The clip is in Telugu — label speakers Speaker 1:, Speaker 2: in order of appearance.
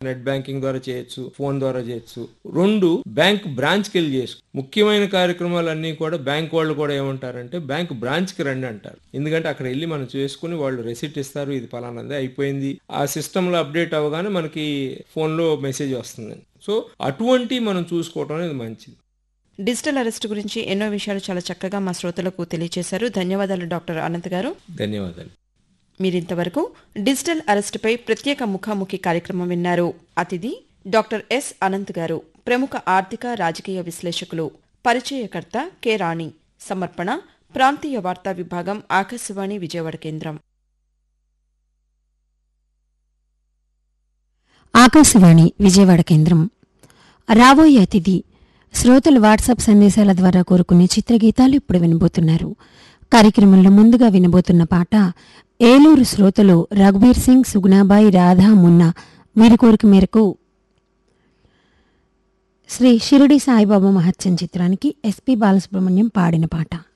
Speaker 1: నెట్ బ్యాంకింగ్ ద్వారా చేయొచ్చు ఫోన్ ద్వారా చేయొచ్చు రెండు బ్యాంక్ బ్రాంచ్ కి వెళ్ళి చేసుకో ముఖ్యమైన కార్యక్రమాలన్నీ కూడా బ్యాంక్ వాళ్ళు కూడా ఏమంటారంటే బ్యాంక్ బ్రాంచ్ కి రండి అంటారు ఎందుకంటే అక్కడ వెళ్ళి మనం చేసుకుని వాళ్ళు రెసిట్ ఇస్తారు ఇది ఫలానాది అయిపోయింది ఆ సిస్టమ్ లో అప్డేట్ అవ్వగానే మనకి ఫోన్ లో మెసేజ్ వస్తుంది సో అటువంటి మనం చూసుకోవటం అనేది మంచిది
Speaker 2: డిజిటల్ అరెస్ట్ గురించి ఎన్నో విషయాలు చాలా చక్కగా మా శ్రోతలకు తెలియజేశారు ధన్యవాదాలు డాక్టర్ అనంత్ గారు
Speaker 1: ధన్యవాదాలు
Speaker 2: మీరింతవరకు డిజిటల్ అరెస్టుపై ప్రత్యేక ముఖాముఖి కార్యక్రమం విన్నారు అతిథి డాక్టర్ ఎస్ అనంత్ గారు ప్రముఖ ఆర్థిక రాజకీయ విశ్లేషకులు పరిచయకర్త కె రాణి సమర్పణ ప్రాంతీయ వార్తా విభాగం ఆకాశవాణి విజయవాడ కేంద్రం
Speaker 3: ఆకాశవాణి విజయవాడ కేంద్రం రాబోయే అతిథి శ్రోతలు వాట్సాప్ సందేశాల ద్వారా కోరుకునే చిత్రగీతాలు ఇప్పుడు వినబోతున్నారు కార్యక్రమంలో ముందుగా వినబోతున్న పాట ఏలూరు శ్రోతలు రఘుబీర్ సింగ్ సుగుణాబాయి రాధా మున్నా వీరి కోరిక మేరకు శ్రీ షిరిడి సాయిబాబా మహత్యం చిత్రానికి ఎస్పి బాలసుబ్రహ్మణ్యం పాడిన పాట